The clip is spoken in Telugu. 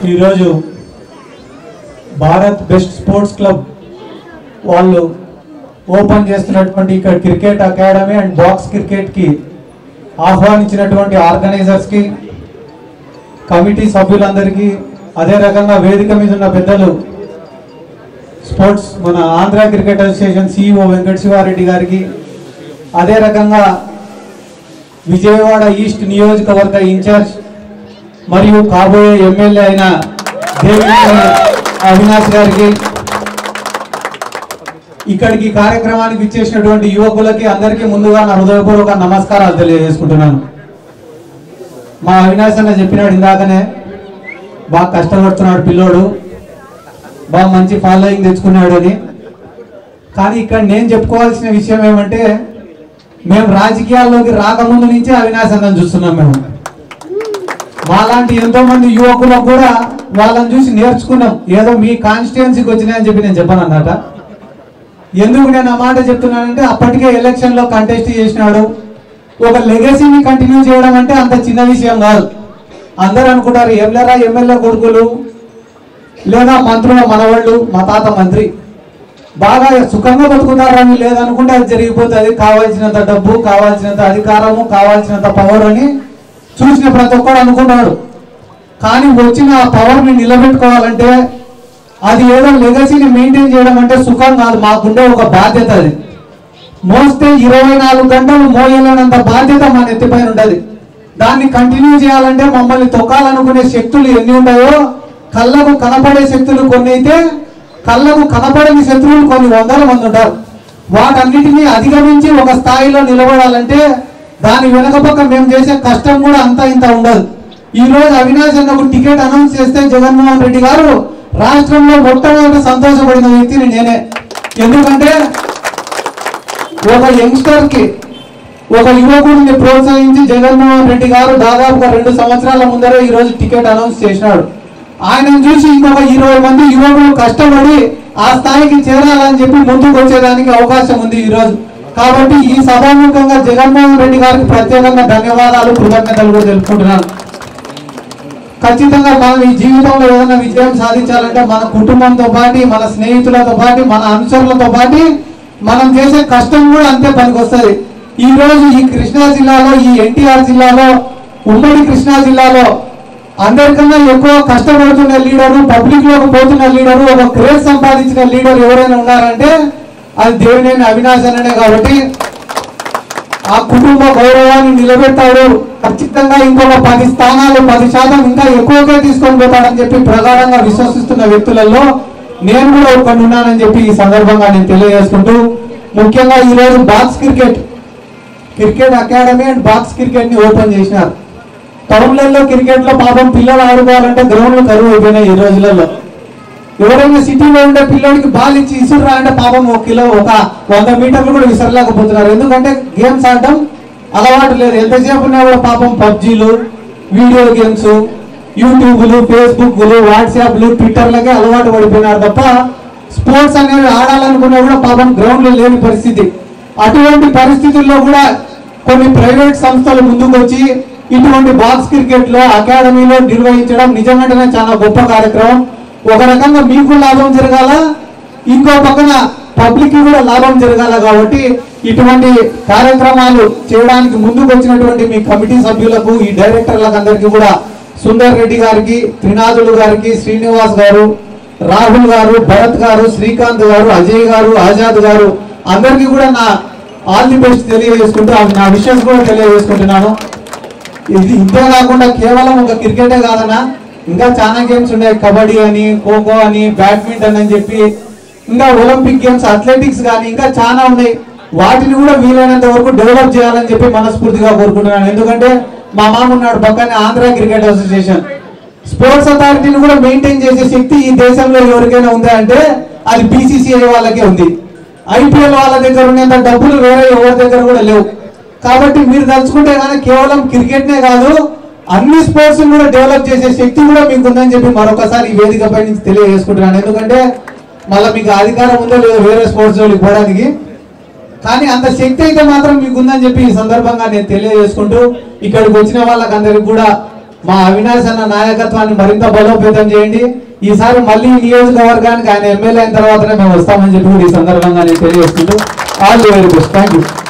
ఈరోజు భారత్ బెస్ట్ స్పోర్ట్స్ క్లబ్ వాళ్ళు ఓపెన్ చేస్తున్నటువంటి ఇక్కడ క్రికెట్ అకాడమీ అండ్ బాక్స్ క్రికెట్కి ఆహ్వానించినటువంటి ఆర్గనైజర్స్కి కమిటీ సభ్యులందరికీ అదే రకంగా వేదిక మీద ఉన్న పెద్దలు స్పోర్ట్స్ మన Andhra cricket association CEO Venkata Siva Reddy గారికి అదే రకంగా విజయవాడ ఈస్ట్ నియోజకవర్గ ఇన్ఛార్జ్ మరియు కాబోయే ఎమ్మెల్యే అయిన దేవినేని అవినాష్ గారికి ఇక్కడికి ఈ కార్యక్రమానికి ఇచ్చేసినటువంటి యువకులకి అందరికీ ముందుగా నా హృదయపూర్వక నమస్కారాలు తెలియజేసుకుంటున్నాను మా అవినాష్ అన్న చెప్పినాడు ఇందాకనే బాగా కష్టపడుతున్నాడు పిల్లోడు బాగా మంచి ఫాలోయింగ్ తెచ్చుకున్నాడు అని కానీ ఇక్కడ నేను చెప్పుకోవాల్సిన విషయం ఏమంటే మేము రాజకీయాల్లోకి రాకముందు నుంచే అవినాష్ అన్నని చూస్తున్నాం మేము మాలాంటి ఎంతో మంది యువకులకు కూడా వాళ్ళని చూసి నేర్చుకున్నాం ఏదో మీ కాన్స్టిట్యున్సీకి వచ్చినాయని చెప్పి నేను చెప్పాను అన్నట ఎందుకు నేను ఆ మాట చెప్తున్నానంటే అప్పటికే ఎలక్షన్ లో కంటెస్ట్ చేసినాడు ఒక లెగసీని కంటిన్యూ చేయడం అంటే అంత చిన్న విషయం కాదు అందరూ అనుకుంటారు ఎవరెరా ఎమ్మెల్యే కొడుకులు లేదా మంత్రుల మనవాళ్ళు మా తాత మంత్రి బాగా సుఖంగా బతుకుతారని లేదనుకుంటే అది జరిగిపోతుంది కావాల్సినంత డబ్బు కావాల్సినంత అధికారము కావాల్సినంత పవర్ అని చూసిన ప్రతి ఒక్కడు అనుకున్నాడు కానీ వచ్చిన ఆ పవర్ని నిలబెట్టుకోవాలంటే అది ఏదో లెగసీని మెయింటైన్ చేయడం అంటే సుఖం కాదు మాకుండే ఒక బాధ్యత అది మోస్తే ఇరవై నాలుగు గంటలు మోయలేనంత బాధ్యత మన ఎత్తిపైన ఉంటది దాన్ని కంటిన్యూ చేయాలంటే మమ్మల్ని తొక్కాలనుకునే శక్తులు ఎన్ని ఉంటాయో కళ్ళకు కనపడే శక్తులు కొన్ని అయితే కళ్ళకు కనపడని శత్రువులు కొన్ని వందల మంది ఉంటారు వాటన్నిటినీ అధిగమించి ఒక స్థాయిలో నిలబడాలంటే దాని వెనక పక్క మేము చేసే కష్టం కూడా అంతా ఇంత ఉండదు ఈ రోజు అవినాష్ అన్నకు టికెట్ అనౌన్స్ చేస్తే జగన్మోహన్ రెడ్డి గారు రాష్ట్రంలో మొట్టమొదటి సంతోషపడిన వ్యక్తిని నేనే ఎందుకంటే ఒక యంగ్స్టర్ కి ఒక యువకుడిని ప్రోత్సహించి జగన్మోహన్ రెడ్డి గారు దాదాపుగా రెండు సంవత్సరాల ముందరే ఈ రోజు టికెట్ అనౌన్స్ చేసినాడు ఆయనను చూసి ఇంకొక ఇరవై మంది యువకులు కష్టపడి ఆ స్థాయికి చేరాలని చెప్పి ముందుకు వచ్చేదానికి అవకాశం ఉంది ఈ రోజు కాబట్టి ఈ సభాముఖంగా జగన్మోహన్ రెడ్డి గారికి ప్రత్యేకంగా ధన్యవాదాలు కృతజ్ఞతలు కూడా తెలుపుకుంటున్నాను ఖచ్చితంగా మనం ఈ జీవితంలో ఏదైనా విజయం సాధించాలంటే మన కుటుంబంతో పాటు మన స్నేహితులతో పాటు మన అనుచరులతో పాటు మనం చేసే కష్టం కూడా అంతే పనికొస్తుంది ఈ రోజు ఈ కృష్ణా జిల్లాలో ఈ ఎన్టీఆర్ జిల్లాలో ఉమ్మడి కృష్ణా జిల్లాలో అందరికన్నా ఎక్కువ కష్టపడుతున్న లీడరు పబ్లిక్ లోకి పోతున్న లీడరు ఒక క్రేజ్ సంపాదించిన లీడర్ ఎవరైనా ఉన్నారంటే అది దేవినేని అవినాశ్ అన్ననే కాబట్టి ఆ కుటుంబ గౌరవాన్ని నిలబెట్టాడు ఖచ్చితంగా ఇంకొక పది స్థానాలు పది శాతం ఇంకా ఎక్కువగా తీసుకొని పోతాడని చెప్పి ప్రగాఢంగా విశ్వసిస్తున్న వ్యక్తులలో నేను కూడా ఒకటి ఉన్నానని చెప్పి ఈ సందర్భంగా నేను తెలియజేసుకుంటూ ముఖ్యంగా ఈ రోజు box cricket cricket academy and box cricket ని ఓపెన్ చేసినారు టౌన్లలో క్రికెట్ లో పాపం పిల్లలు ఆడుకోవాలంటే గ్రౌండ్లు కరువు అయిపోయినాయి ఈ రోజులలో ఎవరైనా సిటీలో ఉండే పిల్లడికి బాల్ ఇచ్చి ఇసురురా అంటే పాపం ఒక కిలో ఒక వంద మీటర్లు కూడా విసరలేకపోతున్నారు ఎందుకంటే గేమ్స్ ఆడటం అలవాటు లేదు ఎంతసేపు ఉన్నా కూడా పాపం పబ్జీలు వీడియో గేమ్స్ యూట్యూబ్లు ఫేస్బుక్లు వాట్సాప్లు ట్విట్టర్లకే అలవాటు పడిపోయినారు తప్ప స్పోర్ట్స్ అనేవి ఆడాలనుకున్నా కూడా పాపం గ్రౌండ్లో లేని పరిస్థితి అటువంటి పరిస్థితుల్లో కూడా కొన్ని ప్రైవేట్ సంస్థలు ముందుకు వచ్చి ఇటువంటి బాక్స్ క్రికెట్ లో అకాడమీలో నిర్వహించడం నిజంగానే చాలా గొప్ప కార్యక్రమం ఒక రకంగా మీకు లాభం జరగాల ఇంకో పక్కన పబ్లిక్ కూడా లాభం జరగాల కాబట్టి ఇటువంటి కార్యక్రమాలు చేయడానికి ముందుకు వచ్చినటువంటి మీ కమిటీ సభ్యులకు ఈ డైరెక్టర్లకు అందరికీ కూడా సుందర్ రెడ్డి గారికి త్రినాథులు గారికి శ్రీనివాస్ గారు రాహుల్ గారు భరత్ గారు శ్రీకాంత్ గారు అజయ్ గారు ఆజాద్ గారు అందరికీ కూడా నా ఆల్ ది బెస్ట్ తెలియజేసుకుంటూ ఆ- నా విషయస్ కూడా తెలియజేసుకుంటున్నాను ఇది ఇంతే కాకుండా కేవలం ఒక క్రికెటే కాదన్నా ఇంకా చాలా గేమ్స్ ఉన్నాయి కబడ్డీ అని ఖోఖో అని బ్యాడ్మింటన్ అని చెప్పి ఇంకా ఒలింపిక్ గేమ్స్ అథ్లెటిక్స్ కానీ ఇంకా చాలా ఉన్నాయి వాటిని కూడా వీలైనంత వరకు డెవలప్ చేయాలని చెప్పి మనస్ఫూర్తిగా కోరుకుంటున్నాను ఎందుకంటే మా మామ ఉన్నాడు పక్కనే ఆంధ్ర క్రికెట్ అసోసియేషన్ స్పోర్ట్స్ అథారిటీని కూడా మెయింటైన్ చేసే శక్తి ఈ దేశంలో ఎవరికైనా ఉందా అంటే అది బీసీసీఐ వాళ్ళకే ఉంది ఐపీఎల్ వాళ్ళ దగ్గర ఉన్నంత డబ్బులు వేరే ఎవరి దగ్గర కూడా లేవు కాబట్టి మీరు తలుచుకుంటే కానీ కేవలం క్రికెట్నే కాదు అన్ని స్పోర్ట్స్ కూడా డెవలప్ చేసే శక్తి కూడా మీకు ఉందని చెప్పి మరొకసారి ఈ వేదికపై నుంచి తెలియజేసుకుంటున్నాను ఎందుకంటే మళ్ళీ మీకు అధికారం ఉందో లేదో వేరే స్పోర్ట్స్ జోలికి పోవడానికి కానీ అంత శక్తి అయితే మాత్రం మీకు ఉందని చెప్పి ఈ సందర్భంగా నేను తెలియజేసుకుంటూ ఇక్కడికి వచ్చిన వాళ్ళకందరికి కూడా మా అవినాష్ అన్న నాయకత్వాన్ని మరింత బలోపేతం చేయండి ఈసారి మళ్ళీ ఈ నియోజకవర్గానికి ఆయన ఎమ్మెల్యే అయిన తర్వాతనే మేము వస్తామని చెప్పి కూడా ఈ సందర్భంగా నేను తెలియజేస్తుంటూ all the very best thank you